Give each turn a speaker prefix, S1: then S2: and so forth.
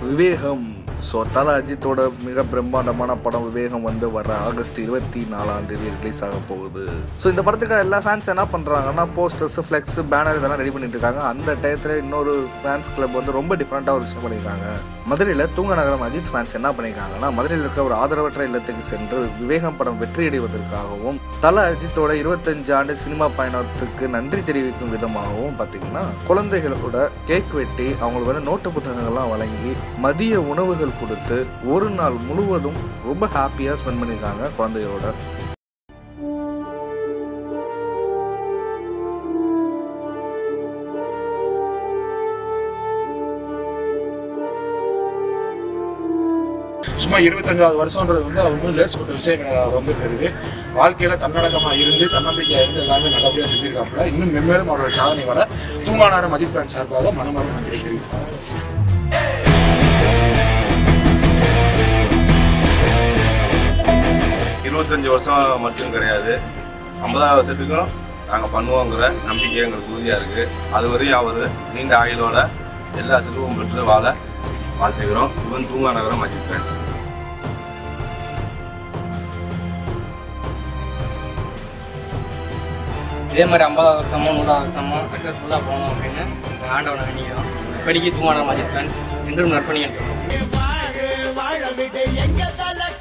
S1: விவேகம் so தல அஜித்தோட மிக பிரம்மாண்டமான படம் விவேகம் வந்து வர ஆகஸ்ட் இருபத்தி நாலாம் தேதி ரிலீஸ் ஆக போகுது ஸோ இந்த படத்துக்கு எல்லா ஃபேன்ஸ் என்ன பண்ணுறாங்கன்னா போஸ்டர்ஸ் ஃப்ளெக்ஸ் பேனர் இதெல்லாம் ரெடி பண்ணிட்டு இருக்காங்க அந்த டயத்தில் இன்னொரு ஃபேன்ஸ் கிளப் வந்து ரொம்ப டிஃப்ரெண்ட்டாக ஒரு விஷயம் பண்ணியிருக்காங்க மதுரையில் தூங்க நகரம் அஜித் ஃபேன்ஸ் என்ன பண்ணியிருக்காங்கன்னா மதுரையில் இருக்க ஒரு ஆதரவற்ற இல்லத்துக்கு சென்று விவேகம் படம் வெற்றியடைவதற்காகவும் தல அஜித்தோட இருபத்தஞ்சு ஆண்டு சினிமா பயணத்துக்கு நன்றி தெரிவிக்கும் விதமாகவும் பார்த்தீங்கன்னா குழந்தைகளோட கேக் வெட்டி அவங்களுக்கு வந்து நோட்டு புத்தகங்கள்லாம் வழங்கி மதிய உணவுகள் கொடுத்து ஒரு நாள் முழுவதும் ரொம்ப ஹாப்பியாக ஸ்பெண்ட் பண்ணியிருக்காங்க குழந்தைகளோட
S2: சும்மா இருபத்தஞ்சாவது வருஷம்ன்றது வந்து அவர் வந்து லேசப்பட்ட விஷயம் எனக்கு ரொம்ப தெரியுது வாழ்க்கையில தன்னடக்கமா இருந்து தன்னம்பிக்கையா இருந்து எல்லாமே நல்லபடியா செஞ்சிருக்காப்புல இன்னும் மென்மேலும் அவரோட சாதனை வர தூங்கானார மஜித் பிரான் சார்பாக மனமார்ந்த நன்றி தெரிவித்தாங்க
S3: இருபத்தஞ்சி வருஷம் மட்டும் கிடையாது ஐம்பதாவது வருஷத்துக்கும் நாங்கள் பண்ணுவோங்கிற நம்பிக்கை எங்களுக்கு உறுதியாக இருக்குது அது வரையும் அவர் நீண்ட ஆயுளோட எல்லா செல்வம் பெற்று வாழ வாழ்த்துக்கிறோம் இவன் தூங்கா நகரம் அஜித் ஃப்ரெண்ட்ஸ்
S4: இதே மாதிரி ஐம்பதாவது வருஷமும் நூறாவது வருஷமும் சக்ஸஸ்ஃபுல்லாக போகணும் அப்படின்னு இந்த ஆண்டவனை வேண்டிக்கிறோம் படிக்க தூங்கான மாதிரி ஃப்ரெண்ட்ஸ் இன்றும் நற்பணிகள்
S5: வாழ வாழ விடு எங்க தல